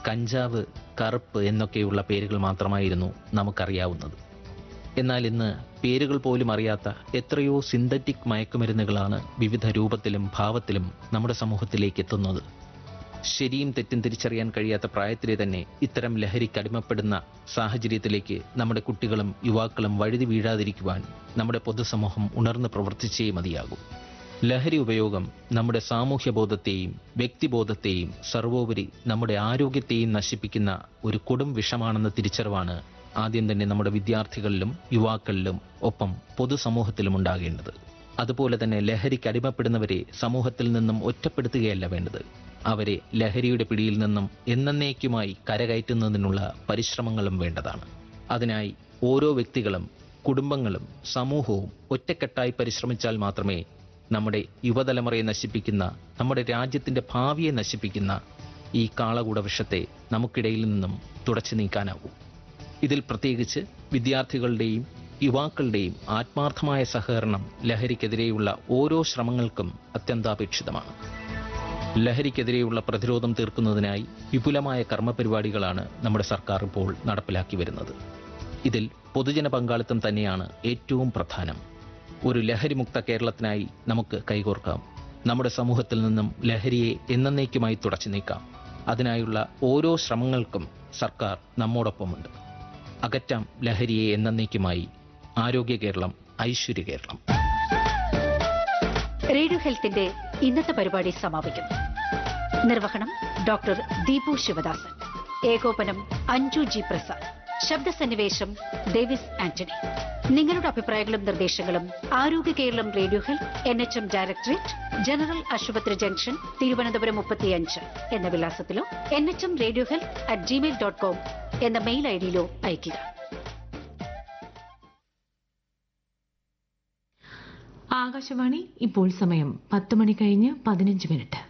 കഞ്ചാവ് കറുപ്പ് എന്നൊക്കെയുള്ള പേരുകൾ മാത്രമായിരുന്നു നമുക്കറിയാവുന്നത് എന്നാൽ ഇന്ന് പേരുകൾ പോലും അറിയാത്ത എത്രയോ സിന്തറ്റിക് മയക്കുമരുന്നുകളാണ് വിവിധ രൂപത്തിലും ഭാവത്തിലും നമ്മുടെ സമൂഹത്തിലേക്ക് എത്തുന്നത് ശരിയും തെറ്റും തിരിച്ചറിയാൻ കഴിയാത്ത പ്രായത്തിലെ തന്നെ ഇത്തരം ലഹരിക്ക് അടിമപ്പെടുന്ന സാഹചര്യത്തിലേക്ക് നമ്മുടെ കുട്ടികളും യുവാക്കളും വഴുതി വീഴാതിരിക്കുവാൻ നമ്മുടെ പൊതുസമൂഹം ഉണർന്ന് പ്രവർത്തിച്ചേ മതിയാകൂ ലഹരി ഉപയോഗം നമ്മുടെ സാമൂഹ്യ ബോധത്തെയും വ്യക്തിബോധത്തെയും സർവോപരി നമ്മുടെ ആരോഗ്യത്തെയും നശിപ്പിക്കുന്ന ഒരു കൊടും വിഷമാണെന്ന തിരിച്ചറിവാണ് ആദ്യം തന്നെ നമ്മുടെ വിദ്യാർത്ഥികളിലും യുവാക്കളിലും ഒപ്പം പൊതുസമൂഹത്തിലും ഉണ്ടാകേണ്ടത് അതുപോലെ തന്നെ ലഹരിക്ക് അടിമപ്പെടുന്നവരെ സമൂഹത്തിൽ നിന്നും ഒറ്റപ്പെടുത്തുകയല്ല വേണ്ടത് അവരെ ലഹരിയുടെ പിടിയിൽ നിന്നും എന്നേക്കുമായി കരകയറ്റുന്നതിനുള്ള പരിശ്രമങ്ങളും വേണ്ടതാണ് അതിനായി ഓരോ വ്യക്തികളും കുടുംബങ്ങളും സമൂഹവും ഒറ്റക്കെട്ടായി പരിശ്രമിച്ചാൽ മാത്രമേ നമ്മുടെ യുവതലമുറയെ നശിപ്പിക്കുന്ന നമ്മുടെ രാജ്യത്തിന്റെ ഭാവിയെ നശിപ്പിക്കുന്ന ഈ കാളകൂട വിഷത്തെ നമുക്കിടയിൽ നിന്നും തുടച്ചു നീക്കാനാവൂ ഇതിൽ പ്രത്യേകിച്ച് വിദ്യാർത്ഥികളുടെയും യുവാക്കളുടെയും ആത്മാർത്ഥമായ സഹകരണം ലഹരിക്കെതിരെയുള്ള ഓരോ ശ്രമങ്ങൾക്കും അത്യന്താപേക്ഷിതമാണ് ലഹരിക്കെതിരെയുള്ള പ്രതിരോധം തീർക്കുന്നതിനായി വിപുലമായ കർമ്മപരിപാടികളാണ് നമ്മുടെ സർക്കാർ ഇപ്പോൾ നടപ്പിലാക്കി വരുന്നത് ഇതിൽ പൊതുജന പങ്കാളിത്തം തന്നെയാണ് ഏറ്റവും പ്രധാനം ഒരു ലഹരിമുക്ത കേരളത്തിനായി നമുക്ക് കൈകോർക്കാം നമ്മുടെ സമൂഹത്തിൽ നിന്നും ലഹരിയെ എന്നേക്കുമായി തുടച്ചു നീക്കാം അതിനായുള്ള ഓരോ ശ്രമങ്ങൾക്കും സർക്കാർ നമ്മോടൊപ്പമുണ്ട് അകറ്റാം ലഹരിയെ എന്നേക്കുമായി ആരോഗ്യ കേരളം ഐശ്വര്യ കേരളം റേഡിയോ ഹെൽത്തിന്റെ ഇന്നത്തെ പരിപാടി സമാപിക്കുന്നു നിർവഹണം ഡോക്ടർ ദീപു ശിവദാസൻ ഏകോപനം അഞ്ജു ജി പ്രസാദ് ശബ്ദസന്നിവേശം ഡേവിസ് ആന്റണി നിങ്ങളുടെ അഭിപ്രായങ്ങളും നിർദ്ദേശങ്ങളും Arogya Keralam radio health N H M directorate general hospital junction Thiruvananthapuram മുപ്പത്തിയഞ്ച് എന്ന വിലാസത്തിലോ N H M radio health at Gmail dot com എന്ന മെയിൽ ഐ ഡിയിലോ അയയ്ക്കുക ആകാശവാണി ഇപ്പോൾ സമയം പത്ത് മണി കഴിഞ്ഞ് പതിനഞ്ച് മിനിറ്റ്